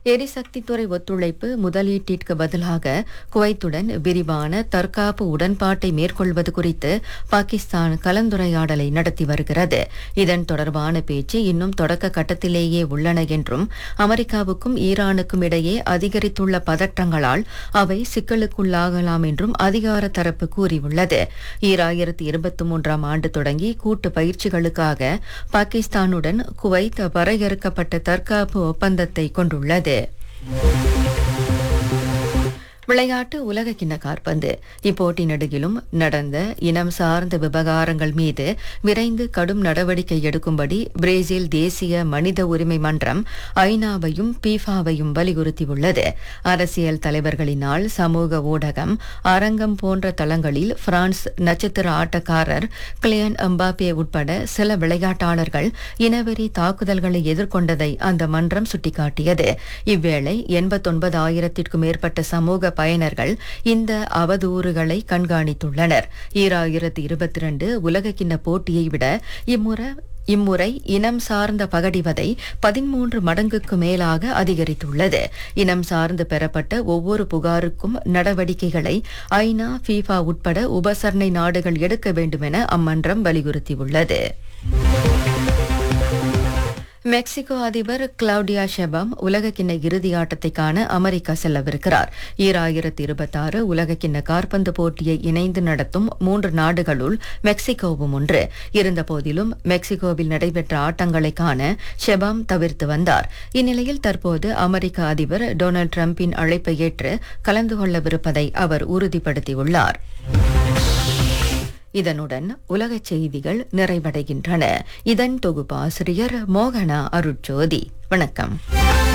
எரிசக்தித்துறை ஒத்துழைப்பு முதலீட்டிற்கு பதிலாக குவைத்துடன் விரிவான தற்காப்பு உடன்பாட்டை மேற்கொள்வது குறித்து பாகிஸ்தான் கலந்துரையாடலை நடத்தி வருகிறது இதன் தொடர்பான பேச்சு இன்னும் தொடக்க கட்டத்திலேயே உள்ளன என்றும் அமெரிக்காவுக்கும் ஈரானுக்கும் இடையே அதிகரித்துள்ள பதற்றங்களால் அவை சிக்கலுக்குள்ளாகலாம் என்றும் அதிகார தரப்பு கூறியுள்ளது ஈராயிரத்தி இருபத்தி மூன்றாம் ஆண்டு தொடங்கி கூட்டு பயிற்சிகளுக்காக பாகிஸ்தானுடன் குவைத் வரையறுக்கப்பட்ட தற்காப்பு ஒப்பந்தத்தை கொண்டுள்ளது விளையாட்டு உலகக்கிண்ண காற்பந்து இப்போட்டி நெடுகிலும் நடந்த இனம் சார்ந்த விவகாரங்கள் மீது விரைந்து கடும் நடவடிக்கை எடுக்கும்படி பிரேசில் தேசிய மனித உரிமை மன்றம் ஐநாவையும் பீஃபாவையும் வலியுறுத்தியுள்ளது அரசியல் தலைவர்களினால் சமூக ஊடகம் அரங்கம் போன்ற தளங்களில் பிரான்ஸ் நட்சத்திர ஆட்டக்காரர் கிளியன் எம்பாப்பே உட்பட சில விளையாட்டாளர்கள் இனவெறி தாக்குதல்களை எதிர்கொண்டதை அந்த மன்றம் சுட்டிக்காட்டியது இவ்வேளை எண்பத்தொன்பது ஆயிரத்திற்கும் மேற்பட்ட சமூக பயனர்கள் இந்த அவதூறுகளை கண்காணித்துள்ளனர் ஈராயிரத்தி இருபத்தி ரெண்டு உலகக்கிண்ண போட்டியை விட இம்முறை இம்முறை இனம் சார்ந்த பகடிவதை பதிமூன்று மடங்குக்கு மேலாக அதிகரித்துள்ளது இனம் சார்ந்து பெறப்பட்ட ஒவ்வொரு புகாருக்கும் நடவடிக்கைகளை ஐநா ஃபீஃபா உட்பட உபசரணை நாடுகள் எடுக்க வேண்டும் என அம்மன்றம் வலியுறுத்தியுள்ளது மெக்சிகோ அதிபர் கிளவுடியா ஷெபம் உலகக்கிண்ண இறுதி ஆட்டத்தை காண அமெரிக்கா செல்லவிருக்கிறார் ஈராயிரத்தி இருபத்தாறு உலகக்கிண்ண காற்பந்து போட்டியை இணைந்து நடத்தும் மூன்று நாடுகளுள் மெக்சிகோவும் ஒன்று இருந்தபோதிலும் மெக்சிகோவில் நடைபெற்ற ஆட்டங்களை காண ஷெபாம் தவிர்த்து வந்தார் இந்நிலையில் தற்போது அமெரிக்க அதிபர் டொனால்டு டிரம்பின் அழைப்பை ஏற்று கலந்து கொள்ளவிருப்பதை அவர் உறுதிப்படுத்தியுள்ளார் இதனுடன் உலகச் செய்திகள் நிறைவடைகின்றன இதன் தொகுப்பாசிரியர் மோகனா அருட்ஜோதி வணக்கம்